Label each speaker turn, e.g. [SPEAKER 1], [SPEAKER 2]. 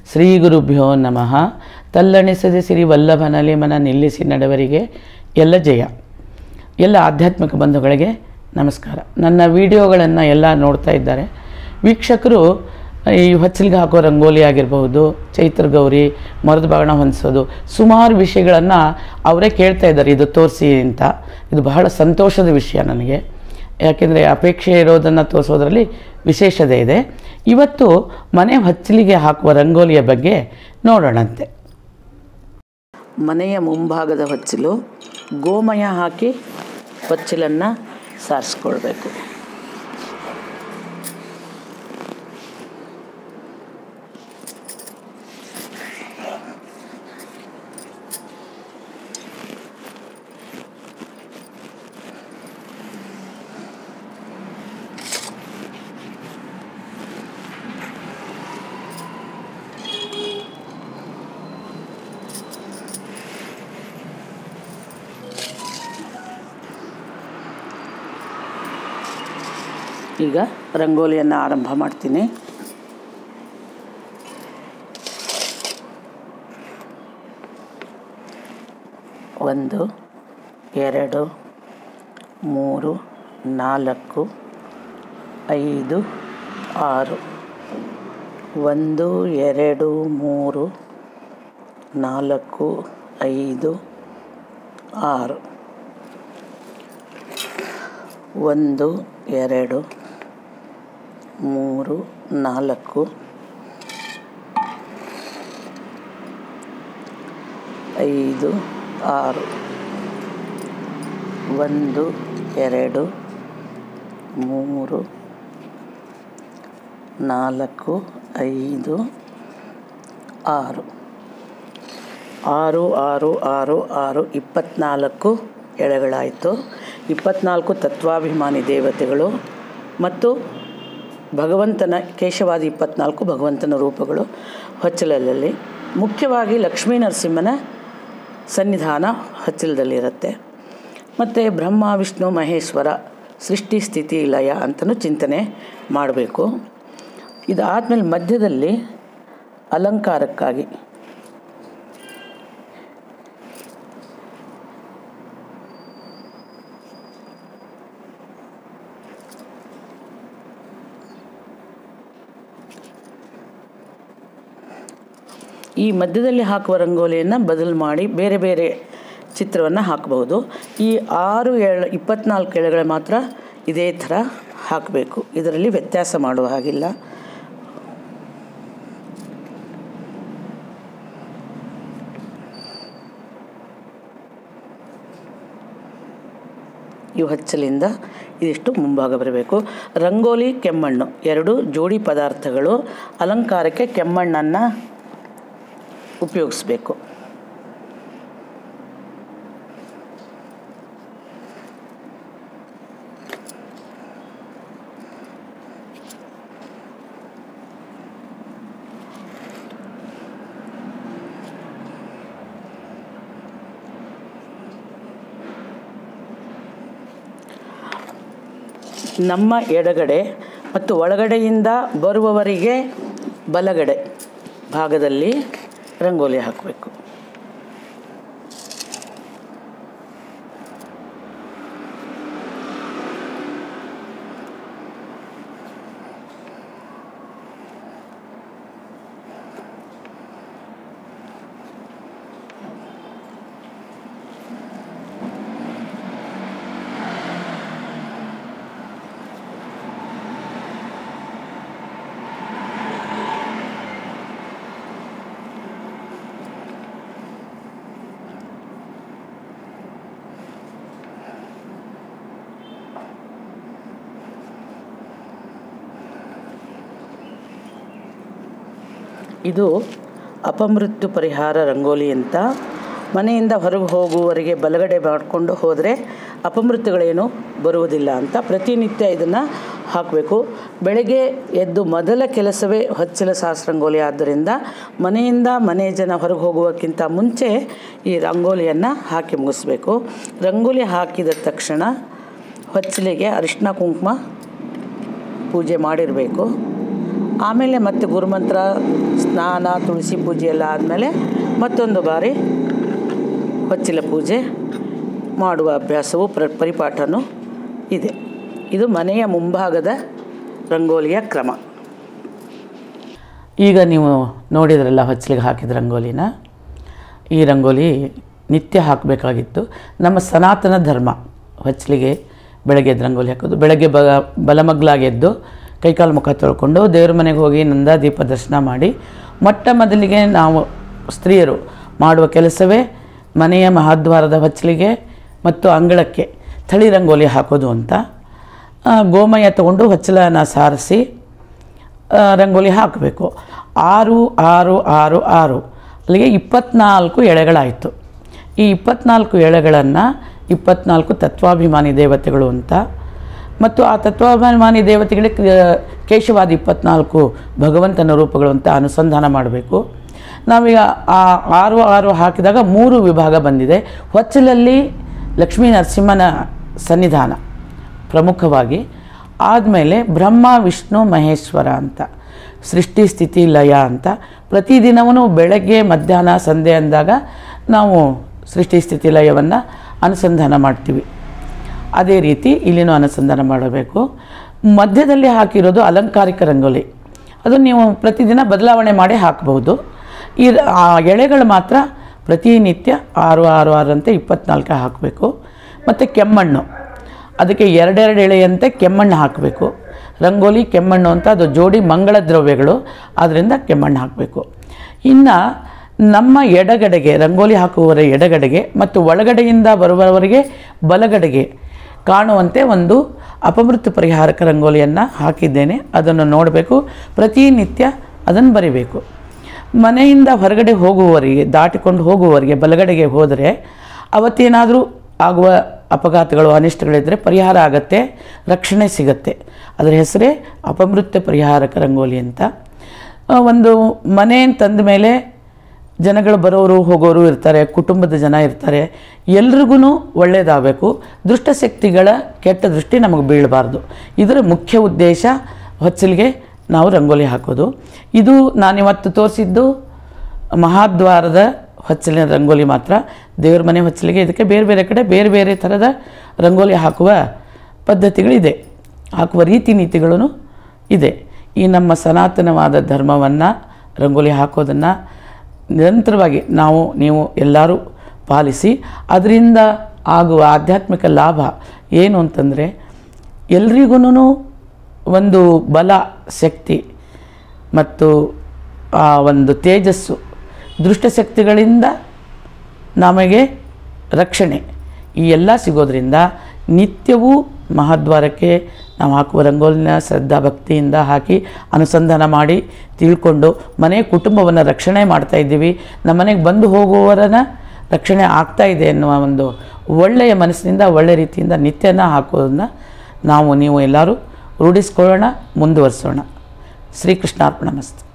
[SPEAKER 1] ಶ್ರೀ ಗುರುಭ್ಯೋ ನಮಃ ತಲ್ಲಣಿಸದೆ ಸಿರಿ ವಲ್ಲಭನಲ್ಲಿ ಮನ ನಿಲ್ಲಿಸಿ ನಡೆವರಿಗೆ ಎಲ್ಲ ಜಯ ಎಲ್ಲ ಆಧ್ಯಾತ್ಮಿಕ ಬಂಧುಗಳಿಗೆ ನಮಸ್ಕಾರ ನನ್ನ ವಿಡಿಯೋಗಳನ್ನು ಎಲ್ಲ ನೋಡ್ತಾ ಇದ್ದಾರೆ ವೀಕ್ಷಕರು ಈ ಹೊಚ್ಚಲಿಗೆ ಹಾಕೋ ರಂಗೋಲಿ ಆಗಿರಬಹುದು ಚೈತ್ರ ಗೌರಿ ಮರದ ಬಾಗಣ ಹೊಂದಿಸೋದು ಸುಮಾರು ವಿಷಯಗಳನ್ನು ಅವರೇ ಕೇಳ್ತಾ ಇದ್ದಾರೆ ಇದು ತೋರಿಸಿ ಅಂತ ಇದು ಬಹಳ ಸಂತೋಷದ ವಿಷಯ ನನಗೆ ಯಾಕೆಂದರೆ ಅಪೇಕ್ಷೆ ಇರೋದನ್ನು ತೋರಿಸೋದ್ರಲ್ಲಿ ವಿಶೇಷತೆ ಇದೆ ಇವತ್ತು ಮನೆ ಹೊಚ್ಚಲಿಗೆ ಹಾಕುವ ರಂಗೋಲಿಯ ಬಗ್ಗೆ ನೋಡೋಣಂತೆ ಮನೆಯ ಮುಂಭಾಗದ ಹೊಚ್ಚಲು ಗೋಮಯ ಹಾಕಿ ಹೊಚ್ಚಲನ್ನು ಸಾರಿಸ್ಕೊಳ್ಬೇಕು ಈಗ ರಂಗೋಲಿಯನ್ನು ಆರಂಭ ಮಾಡ್ತೀನಿ ಒಂದು ಎರಡು ಮೂರು ನಾಲ್ಕು ಐದು ಆರು ಒಂದು ಎರಡು ಮೂರು ನಾಲ್ಕು ಐದು ಆರು ಒಂದು ಎರಡು ಮೂರು ನಾಲ್ಕು ಐದು ಆರು ಒಂದು ಎರಡು ಮೂರು ನಾಲ್ಕು ಐದು ಆರು ಆರು ಆರು ಆರು ಆರು ಇಪ್ಪತ್ತ್ನಾಲ್ಕು ಎಳೆಗಳಾಯಿತು ಇಪ್ಪತ್ನಾಲ್ಕು ತತ್ವಾಭಿಮಾನಿ ದೇವತೆಗಳು ಮತ್ತು ಭಗವಂತನ ಕೇಶವಾದಿ ಇಪ್ಪತ್ನಾಲ್ಕು ಭಗವಂತನ ರೂಪಗಳು ಹೊಚ್ಚಲಲ್ಲಿ ಮುಖ್ಯವಾಗಿ ಲಕ್ಷ್ಮೀ ನರಸಿಂಹನ ಸನ್ನಿಧಾನ ಹೊಚ್ಚಲದಲ್ಲಿರುತ್ತೆ ಮತ್ತು ಬ್ರಹ್ಮ ವಿಷ್ಣು ಮಹೇಶ್ವರ ಸೃಷ್ಟಿ ಸ್ಥಿತಿ ಲಯ ಅಂತಲೂ ಚಿಂತನೆ ಮಾಡಬೇಕು ಇದಾದಮೇಲೆ ಮಧ್ಯದಲ್ಲಿ ಅಲಂಕಾರಕ್ಕಾಗಿ ಈ ಮಧ್ಯದಲ್ಲಿ ಹಾಕುವ ರಂಗೋಲಿಯನ್ನು ಬದಲು ಮಾಡಿ ಬೇರೆ ಬೇರೆ ಚಿತ್ರವನ್ನು ಹಾಕಬಹುದು ಈ ಆರು ಎಳೆ ಇಪ್ಪತ್ನಾಲ್ಕು ಎಳೆಗಳು ಮಾತ್ರ ಇದೇ ಥರ ಹಾಕಬೇಕು ಇದರಲ್ಲಿ ವ್ಯತ್ಯಾಸ ಮಾಡುವ ಹಾಗಿಲ್ಲ ಈ ಹೊಚ್ಚಲಿಂದ ಇದಿಷ್ಟು ಮುಂಭಾಗ ಬರಬೇಕು ರಂಗೋಲಿ ಕೆಮ್ಮಣ್ಣು ಎರಡು ಜೋಡಿ ಪದಾರ್ಥಗಳು ಅಲಂಕಾರಕ್ಕೆ ಕೆಮ್ಮಣ್ಣನ್ನು ಉಪಯೋಗಿಸ್ಬೇಕು ನಮ್ಮ ಎಡಗಡೆ ಮತ್ತು ಒಳಗಡೆಯಿಂದ ಬರುವವರಿಗೆ ಬಲಗಡೆ ಭಾಗದಲ್ಲಿ ರಂಗೋಲಿ ಹಾಕಬೇಕು ಇದು ಅಪಮೃತ್ಯು ಪರಿಹಾರ ರಂಗೋಲಿ ಅಂತ ಮನೆಯಿಂದ ಹೊರಗೆ ಹೋಗುವವರೆಗೆ ಬಲಗಡೆ ಮಾಡಿಕೊಂಡು ಹೋದರೆ ಅಪಮೃತ್ಯುಗಳೇನು ಬರುವುದಿಲ್ಲ ಅಂತ ಪ್ರತಿನಿತ್ಯ ಇದನ್ನು ಹಾಕಬೇಕು ಬೆಳಗ್ಗೆ ಎದ್ದು ಮೊದಲ ಕೆಲಸವೇ ಹೊಚ್ಚಲ ರಂಗೋಲಿ ಆದ್ದರಿಂದ ಮನೆಯಿಂದ ಮನೆ ಜನ ಹೊರಗೆ ಹೋಗುವಕ್ಕಿಂತ ಮುಂಚೆ ಈ ರಂಗೋಲಿಯನ್ನು ಹಾಕಿ ಮುಗಿಸ್ಬೇಕು ರಂಗೋಲಿ ಹಾಕಿದ ತಕ್ಷಣ ಹೊಚ್ಚಲಿಗೆ ಅರಿಶಿನ ಕುಂಕುಮ ಪೂಜೆ ಮಾಡಿರಬೇಕು ಆಮೇಲೆ ಮತ್ತೆ ಗುರುಮಂತ್ರ ಸ್ನಾನ ತುಳಸಿ ಪೂಜೆ ಎಲ್ಲ ಆದಮೇಲೆ ಮತ್ತೊಂದು ಬಾರಿ ಹೊಚ್ಚಿಲ ಪೂಜೆ ಮಾಡುವ ಅಭ್ಯಾಸವು ಪ್ರ ಪರಿಪಾಠನೂ ಇದೆ ಇದು ಮನೆಯ ಮುಂಭಾಗದ ರಂಗೋಲಿಯ ಕ್ರಮ ಈಗ ನೀವು ನೋಡಿದ್ರಲ್ಲ ಹೊಚ್ಚಲಿಗೆ ಹಾಕಿದ ರಂಗೋಲಿನ ಈ ರಂಗೋಲಿ ನಿತ್ಯ ಹಾಕಬೇಕಾಗಿತ್ತು ನಮ್ಮ ಸನಾತನ ಧರ್ಮ ಹೊಚ್ಚಲಿಗೆ ಬೆಳಗ್ಗೆ ಎದ್ದು ರಂಗೋಲಿ ಹಾಕೋದು ಬೆಳಗ್ಗೆ ಬ ಬಲಮಗ್ಲಾಗಿ ಎದ್ದು ಕೈಕಾಲು ಮುಖ ತೊಳ್ಕೊಂಡು ದೇವ್ರ ಮನೆಗೆ ಹೋಗಿ ನಂದಾ ದೀಪ ದರ್ಶನ ಮಾಡಿ ಮೊಟ್ಟ ಮೊದಲಿಗೆ ನಾವು ಸ್ತ್ರೀಯರು ಮಾಡುವ ಕೆಲಸವೇ ಮನೆಯ ಮಹಾದ್ವಾರದ ಹೊಚ್ಚಲಿಗೆ ಮತ್ತು ಅಂಗಳಕ್ಕೆ ಥಳಿ ರಂಗೋಲಿ ಹಾಕೋದು ಅಂತ ಆ, ಗೋಮಯ ತಗೊಂಡು ಹೊಚ್ಚಲನ ಸಾರಿಸಿ ಆ, ರಂಗೋಲಿ ಹಾಕಬೇಕು ಆರು ಆರು ಆರು ಆರು ಅಲ್ಲಿಗೆ ಇಪ್ಪತ್ನಾಲ್ಕು ಎಳೆಗಳಾಯಿತು ಈ ಇಪ್ಪತ್ನಾಲ್ಕು ಎಳೆಗಳನ್ನು ಇಪ್ಪತ್ನಾಲ್ಕು ತತ್ವಾಭಿಮಾನಿ ದೇವತೆಗಳು ಅಂತ ಮತ್ತು ಆ ತತ್ವಾಭಿಮಾನಿ ದೇವತೆಗಳಿಗೆ ಕ- ಕೇಶವಾದ ಇಪ್ಪತ್ನಾಲ್ಕು ಭಗವಂತನ ರೂಪಗಳು ಅಂತ ಅನುಸಂಧಾನ ಮಾಡಬೇಕು ನಾವೀಗ ಆ ಆರು ಆರು ಹಾಕಿದಾಗ ಮೂರು ವಿಭಾಗ ಬಂದಿದೆ ಹೊಚ್ಚಲಲ್ಲಿ ಲಕ್ಷ್ಮೀ ನರಸಿಂಹನ ಸನ್ನಿಧಾನ ಪ್ರಮುಖವಾಗಿ ಆದಮೇಲೆ ಬ್ರಹ್ಮ ವಿಷ್ಣು ಮಹೇಶ್ವರ ಅಂತ ಸೃಷ್ಟಿ ಸ್ಥಿತಿ ಲಯ ಅಂತ ಪ್ರತಿದಿನವೂ ಬೆಳಗ್ಗೆ ಮಧ್ಯಾಹ್ನ ಸಂಧೆ ಅಂದಾಗ ನಾವು ಸೃಷ್ಟಿ ಸ್ಥಿತಿ ಲಯವನ್ನು ಅನುಸಂಧಾನ ಮಾಡ್ತೀವಿ ಅದೇ ರೀತಿ ಇಲ್ಲಿನೂ ಅನುಸಂಧಾನ ಮಾಡಬೇಕು ಮಧ್ಯದಲ್ಲಿ ಹಾಕಿರೋದು ಅಲಂಕಾರಿಕ ರಂಗೋಲಿ ಅದು ನೀವು ಪ್ರತಿದಿನ ಬದಲಾವಣೆ ಮಾಡಿ ಹಾಕಬಹುದು ಈ ರ- ಆ ಎಳೆಗಳು ಮಾತ್ರ ಪ್ರತಿನಿತ್ಯ ಆರು ಆರು ಆರು ಅಂತ ಇಪ್ಪತ್ನಾಲ್ಕು ಹಾಕಬೇಕು ಮತ್ತು ಕೆಮ್ಮಣ್ಣು ಅದಕ್ಕೆ ಎರಡೆರಡು ಎಳೆಯಂತೆ ಕೆಮ್ಮಣ್ಣು ಹಾಕಬೇಕು ರಂಗೋಲಿ ಕೆಮ್ಮಣ್ಣು ಅಂತ ಅದು ಜೋಡಿ ಮಂಗಳ ದ್ರವ್ಯಗಳು ಆದ್ದರಿಂದ ಕೆಮ್ಮಣ್ಣು ಹಾಕಬೇಕು ಇನ್ನು ನಮ್ಮ ಎಡಗಡೆಗೆ ರಂಗೋಲಿ ಹಾಕುವವರ ಎಡಗಡೆಗೆ ಮತ್ತು ಒಳಗಡೆಯಿಂದ ಬರುವವರಿಗೆ ಬಲಗಡೆಗೆ ಕಾಣುವಂತೆ ಒಂದು ಅಪಮೃತ್ಯು ಪರಿಹಾರಕ ರಂಗೋಲಿಯನ್ನು ಹಾಕಿದ್ದೇನೆ ಅದನ್ನು ನೋಡಬೇಕು ಪ್ರತಿನಿತ್ಯ ಅದನ್ನು ಬರಿಬೇಕು ಮನೆಯಿಂದ ಹೊರಗಡೆ ಹೋಗುವವರಿಗೆ ದಾಟಿಕೊಂಡು ಹೋಗುವವರಿಗೆ ಬಲಗಡೆಗೆ ಹೋದರೆ ಅವತ್ತೇನಾದರೂ ಆಗುವ ಅಪಘಾತಗಳು ಅನಿಷ್ಟಗಳಿದ್ದರೆ ಪರಿಹಾರ ಆಗತ್ತೆ ರಕ್ಷಣೆ ಸಿಗತ್ತೆ ಅದರ ಹೆಸರೇ ಅಪಮೃತ್ಯು ಪರಿಹಾರಕ ರಂಗೋಲಿ ಅಂತ ಆ, ಒಂದು ಮನೆ ಅಂತಂದ ಮೇಲೆ ಜನಗಳು ಬರೋರು ಹೋಗೋರು ಇರ್ತಾರೆ ಕುಟುಂಬದ ಜನ ಇರ್ತಾರೆ ಎಲ್ರಿಗೂ ಒಳ್ಳೆಯದಾಗಬೇಕು ದುಷ್ಟಶಕ್ತಿಗಳ ಕೆಟ್ಟ ದೃಷ್ಟಿ ನಮಗೆ ಬೀಳಬಾರ್ದು ಇದರ ಮುಖ್ಯ ಉದ್ದೇಶ ಹೊಚ್ಚಲಿಗೆ ನಾವು ರಂಗೋಲಿ ಹಾಕೋದು ಇದು ನಾನಿವತ್ತು ತೋರಿಸಿದ್ದು ಮಹಾದ್ವಾರದ ಹೊಚ್ಚಲಿನ ರಂಗೋಲಿ ಮಾತ್ರ ದೇವ್ರ ಮನೆ ಹೊಚ್ಚಲಿಗೆ ಇದಕ್ಕೆ ಬೇರೆ ಬೇರೆ ಕಡೆ ಬೇರೆ ಬೇರೆ ಥರದ ರಂಗೋಲಿ ಹಾಕುವ ಪದ್ಧತಿಗಳಿದೆ ಹಾಕುವ ರೀತಿ ನೀತಿಗಳೂ ಇದೆ ಈ ನಮ್ಮ ಸನಾತನವಾದ ಧರ್ಮವನ್ನು ರಂಗೋಲಿ ಹಾಕೋದನ್ನು ನಿರಂತರವಾಗಿ ನಾವು ನೀವು ಎಲ್ಲರೂ ಪಾಲಿಸಿ ಅದರಿಂದ ಆಗುವ ಆಧ್ಯಾತ್ಮಿಕ ಲಾಭ ಏನು ಅಂತಂದರೆ ಎಲ್ರಿಗೂ ಒಂದು ಬಲ ಶಕ್ತಿ ಮತ್ತು ಆ ಒಂದು ತೇಜಸ್ಸು ದುಷ್ಟಶಕ್ತಿಗಳಿಂದ ನಮಗೆ ರಕ್ಷಣೆ ಈ ಎಲ್ಲ ಸಿಗೋದ್ರಿಂದ ನಿತ್ಯವೂ ಮಹಾದ್ವಾರಕ್ಕೆ ನಾವು ಹಾಕುವ ರಂಗೋಲಿನ ಶ್ರದ್ಧಾ ಭಕ್ತಿಯಿಂದ ಹಾಕಿ ಅನುಸಂಧಾನ ಮಾಡಿ ತಿಳ್ಕೊಂಡು ಮನೆ ಕುಟುಂಬವನ್ನು ರಕ್ಷಣೆ ಮಾಡ್ತಾ ಇದ್ದೀವಿ ನಮ್ಮ ಮನೆಗೆ ಬಂದು ಹೋಗುವವರನ್ನ ರಕ್ಷಣೆ ಆಗ್ತಾ ಇದೆ ಎನ್ನುವ ಒಂದು ಒಳ್ಳೆಯ ಮನಸ್ಸಿನಿಂದ ಒಳ್ಳೆಯ ರೀತಿಯಿಂದ ನಿತ್ಯನ ಹಾಕೋದನ್ನ ನಾವು ನೀವು ಎಲ್ಲರೂ ರೂಢಿಸ್ಕೊಳ್ಳೋಣ ಮುಂದುವರಿಸೋಣ ಶ್ರೀಕೃಷ್ಣಾರ್ಪಣ ಮಸ್ತು